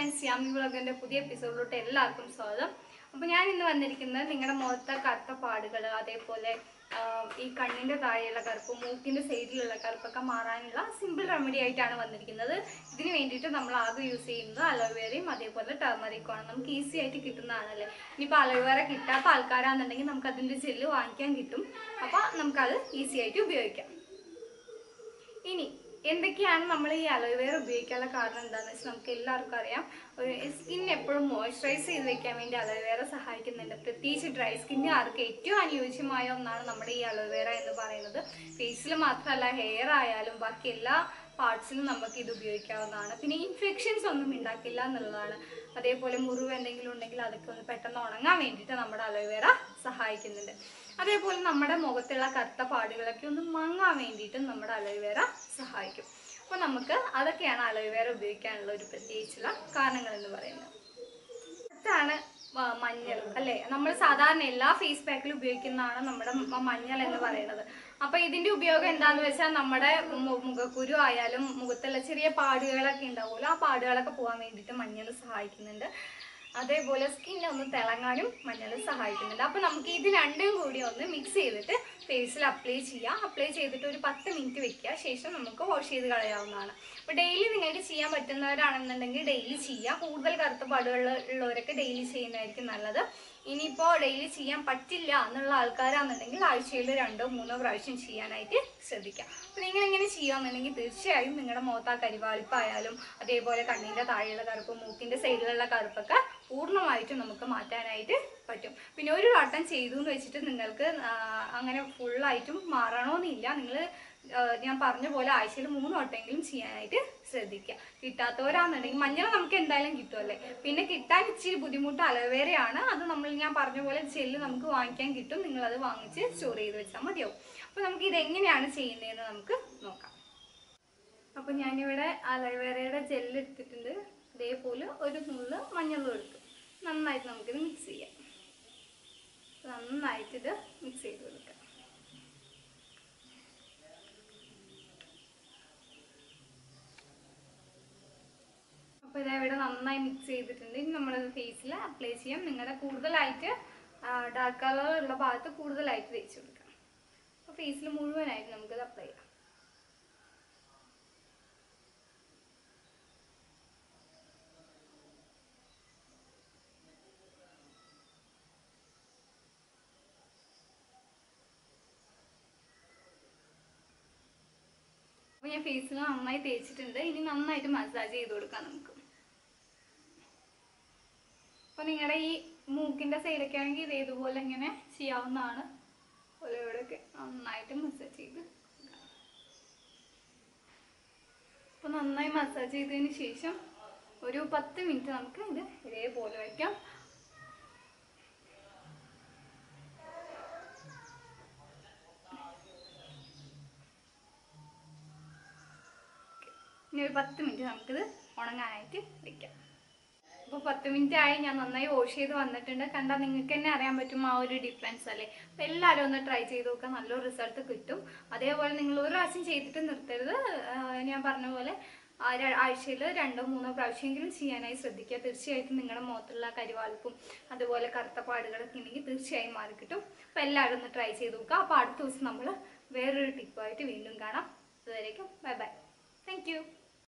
friends Yami വ്ളോഗിന്റെ പുതിയ എപ്പിസോഡിലോട്ട് എല്ലാവർക്കും സ്വാഗതം അപ്പോൾ ഞാൻ ഇന്ന് വന്നിരിക്കുന്നത് നിങ്ങളുടെ മുഖത്തെ കറുത്ത പാടുകൾ അതേപോലെ ആ, ഈ കണ്ണിന്റെ താഴെയുള്ള കറുപ്പ് മൂക്കിന്റെ സൈഡിലുള്ള കറുപ്പൊക്കെ മാറാനുള്ള സിമ്പിൾ റെമഡി ആയിട്ടാണ് വന്നിരിക്കുന്നത് ഇതിന് വേണ്ടിയിട്ട് നമ്മൾ ആകെ യൂസ് ചെയ്യുന്നത് അലോവേറയും അതേപോലെ ടർമറിക്കും ആണ് നമുക്ക് ഈസി ആയിട്ട് കിട്ടുന്നതാണല്ലേ ഇനിയിപ്പോൾ അലോവേറ കിട്ടാത്ത ആൾക്കാരാണെന്നുണ്ടെങ്കിൽ നമുക്ക് അതിന്റെ ജെല്ല് വാങ്ങിക്കാൻ കിട്ടും അപ്പോൾ നമുക്കത് ഈസി ആയിട്ട് ഉപയോഗിക്കാം ഇനി എന്തൊക്കെയാണ് നമ്മൾ ഈ അലോവേറ ഉപയോഗിക്കാനുള്ള കാരണം എന്താണെന്ന് വെച്ചാൽ നമുക്ക് എല്ലാവർക്കും അറിയാം ഒരു സ്കിൻ എപ്പോഴും മോയ്സ്ചറൈസ് ചെയ്ത് വെക്കാൻ വേണ്ടി അലോവേറ സഹായിക്കുന്നുണ്ട് പ്രത്യേകിച്ച് ഡ്രൈ സ്കിന്നുകാർക്ക് ഏറ്റവും അനുയോജ്യമായ ഒന്നാണ് നമ്മുടെ ഈ അലോവേറ എന്ന് പറയുന്നത് ഫേസിൽ മാത്രമല്ല ഹെയർ ആയാലും ബാക്കി എല്ലാ പാർട്സിലും നമുക്ക് ഇത് ഉപയോഗിക്കാവുന്നതാണ് പിന്നെ ഇൻഫെക്ഷൻസ് ഒന്നും ഉണ്ടാക്കില്ല എന്നുള്ളതാണ് അതേപോലെ മുറിവ് എന്തെങ്കിലും ഉണ്ടെങ്കിൽ അതൊക്കെ ഒന്ന് പെട്ടെന്ന് ഉണങ്ങാൻ വേണ്ടിയിട്ട് നമ്മുടെ അലോവേറ സഹായിക്കുന്നുണ്ട് അതേപോലെ നമ്മുടെ മുഖത്തുള്ള കറുത്ത പാടുകളൊക്കെ ഒന്ന് മങ്ങാൻ വേണ്ടിയിട്ടും നമ്മുടെ അലോവേറ സഹായിക്കും അപ്പോൾ നമുക്ക് അതൊക്കെയാണ് അലോവേറ ഉപയോഗിക്കാനുള്ള ഒരു പ്രത്യേകിച്ചുള്ള കാരണങ്ങൾ എന്ന് പറയുന്നത് അടുത്താണ് മ- മഞ്ഞൾ അല്ലെ നമ്മൾ സാധാരണ എല്ലാ ഫേസ് പാക്കിലും ഉപയോഗിക്കുന്നതാണ് നമ്മുടെ മ- മഞ്ഞൾ എന്ന് പറയുന്നത് അപ്പൊ ഇതിന്റെ ഉപയോഗം എന്താന്ന് വെച്ചാൽ നമ്മുടെ മു- മുഖക്കുരു ആയാലും മുഖത്തുള്ള ചെറിയ പാടുകളൊക്കെ ഉണ്ടാവുമല്ലോ ആ പാടുകളൊക്കെ പോകാൻ വേണ്ടിയിട്ട് മഞ്ഞൾ സഹായിക്കുന്നുണ്ട് അതേപോലെ സ്കിൻ ഒന്ന് തിളങ്ങാനും മഞ്ഞൾ സഹായിക്കുന്നുണ്ട് അപ്പൊ നമുക്ക് ഇത് രണ്ടും കൂടി ഒന്ന് മിക്സ് ചെയ്തിട്ട് ഫേസിൽ അപ്ലൈ ചെയ്യാം അപ്ലൈ ചെയ്തിട്ട് ഒരു പത്ത് മിനിറ്റ് വെക്കുക ശേഷം നമുക്ക് വാഷ് ചെയ്ത് കളയാവുന്നതാണ് അപ്പൊ ഡെയിലി നിങ്ങൾക്ക് ചെയ്യാൻ പറ്റുന്നവരാണെന്നുണ്ടെങ്കിൽ ഡെയിലി ചെയ്യാം കൂടുതൽ കറുത്ത പാടുകൾ ഉള്ളവരൊക്കെ ഡെയിലി ചെയ്യുന്നതായിരിക്കും നല്ലത് ഇനിയിപ്പോൾ ഡെയിലി ചെയ്യാൻ പറ്റില്ല എന്നുള്ള ആൾക്കാരാണെന്നുണ്ടെങ്കിൽ ആഴ്ചയിൽ രണ്ടോ മൂന്നോ പ്രാവശ്യം ചെയ്യാനായിട്ട് ശ്രദ്ധിക്കാം അപ്പോൾ നിങ്ങൾ ഇങ്ങനെ ചെയ്യാമെന്നുണ്ടെങ്കിൽ തീർച്ചയായും നിങ്ങളുടെ മുഖത്ത് ആ കരിവാളിപ്പായാലും അതേപോലെ കണ്ണിൻ്റെ താഴെയുള്ള കറുപ്പ് മൂക്കിൻ്റെ സൈഡിലുള്ള കറുപ്പൊക്കെ പൂർണ്ണമായിട്ടും നമുക്ക് മാറ്റാനായിട്ട് പറ്റും പിന്നെ ഒരു വട്ടം ചെയ്തു എന്ന് വെച്ചിട്ട് നിങ്ങൾക്ക് ആ, അങ്ങനെ ഫുള്ളായിട്ടും മാറണമെന്നില്ല നിങ്ങൾ ഞാൻ പറഞ്ഞ പോലെ ആഴ്ചയിൽ മൂന്ന് വട്ടമെങ്കിലും ചെയ്യാനായിട്ട് ശ്രദ്ധിക്കുക കിട്ടാത്തവരാണെന്നുണ്ടെങ്കിൽ മഞ്ഞൾ നമുക്ക് എന്തായാലും കിട്ടുമല്ലേ പിന്നെ കിട്ടാൻ ഇച്ചിരി ബുദ്ധിമുട്ട് അലവേറയാണ് അത് നമ്മൾ ഞാൻ പറഞ്ഞ പോലെ ജെല്ല് നമുക്ക് വാങ്ങിക്കാൻ കിട്ടും നിങ്ങൾ അത് വാങ്ങിച്ച് സ്റ്റോർ ചെയ്ത് വെച്ചാൽ മതിയാവും അപ്പോൾ നമുക്ക് ഇത് എങ്ങനെയാണ് ചെയ്യുന്നതെന്ന് നമുക്ക് നോക്കാം അപ്പോൾ ഞാനിവിടെ അലോവേറയുടെ ജെല്ല് എടുത്തിട്ടുണ്ട് ഇതേപോലെ ഒരു നുള്ള് മഞ്ഞളും എടുക്കും നന്നായിട്ട് നമുക്കിത് മിക്സ് ചെയ്യാം നന്നായിട്ട് ഇത് മിക്സ് ചെയ്ത് കൊടുക്കാം അപ്പോൾ ഇതാ ഇവിടെ നന്നായി മിക്സ് ചെയ്തിട്ടുണ്ട് ഇനി നമ്മളത് ഫേസിൽ അപ്ലൈ ചെയ്യാം നിങ്ങളുടെ കൂടുതലായിട്ട് ഡാർക്ക് കളർ ഉള്ള ഭാഗത്ത് കൂടുതലായിട്ട് തേച്ച് കൊടുക്കാം അപ്പോൾ ഫേസിൽ മുഴുവനായിട്ട് നമുക്കത് അപ്ലൈ ചെയ്യാം അപ്പോൾ ഞാൻ ഫേസിൽ നന്നായി തേച്ചിട്ടുണ്ട് ഇനി നന്നായിട്ട് മസാജ് ചെയ്ത് കൊടുക്കാം നമുക്ക് അപ്പോൾ നിങ്ങളുടെ ഈ മൂക്കിൻ്റെ സൈഡൊക്കെ ആണെങ്കിൽ ഇത് ഇതുപോലെ ഇങ്ങനെ ചെയ്യാവുന്നതാണ് അതുപോലെ ഇവിടെയൊക്കെ നന്നായിട്ട് മസാജ് ചെയ്ത് അപ്പോൾ നന്നായി മസാജ് ചെയ്തതിന് ശേഷം ഒരു പത്ത് മിനിറ്റ് നമുക്ക് ഇത് ഇതേപോലെ വയ്ക്കാം ഇനി ഒരു പത്ത് മിനിറ്റ് നമുക്കിത് ഉണങ്ങാനായിട്ട് വെക്കാം അപ്പോൾ പത്ത് മിനിറ്റ് ആയി ഞാൻ നന്നായി വാഷ് ചെയ്ത് വന്നിട്ടുണ്ട് കണ്ടാൽ നിങ്ങൾക്ക് തന്നെ അറിയാൻ പറ്റും ആ ഒരു ഡിഫറൻസ് അല്ലേ അപ്പോൾ എല്ലാവരും ഒന്ന് ട്രൈ ചെയ്ത് നോക്കുക നല്ലൊരു റിസൾട്ട് കിട്ടും അതേപോലെ നിങ്ങൾ ഒരു പ്രാവശ്യം ചെയ്തിട്ട് നിർത്തരുത് ആഹ് ഞാൻ പറഞ്ഞ പോലെ ആഴ്ചയിൽ രണ്ടോ മൂന്നോ പ്രാവശ്യമെങ്കിലും ചെയ്യാനായി ശ്രദ്ധിക്കുക തീർച്ചയായിട്ടും നിങ്ങളുടെ മുഖത്തുള്ള കരിവാളിപ്പും അതുപോലെ കറുത്ത പാടുകളൊക്കെ ഉണ്ടെങ്കിൽ തീർച്ചയായും മാറി കിട്ടും അപ്പോൾ എല്ലാവരും ഒന്ന് ട്രൈ ചെയ്ത് നോക്കുക അപ്പോൾ അടുത്ത ദിവസം നമ്മൾ വേറൊരു ടിപ്പുമായിട്ട് വീണ്ടും കാണാം അതുവരേക്കും ബൈ ബൈ താങ്ക് യു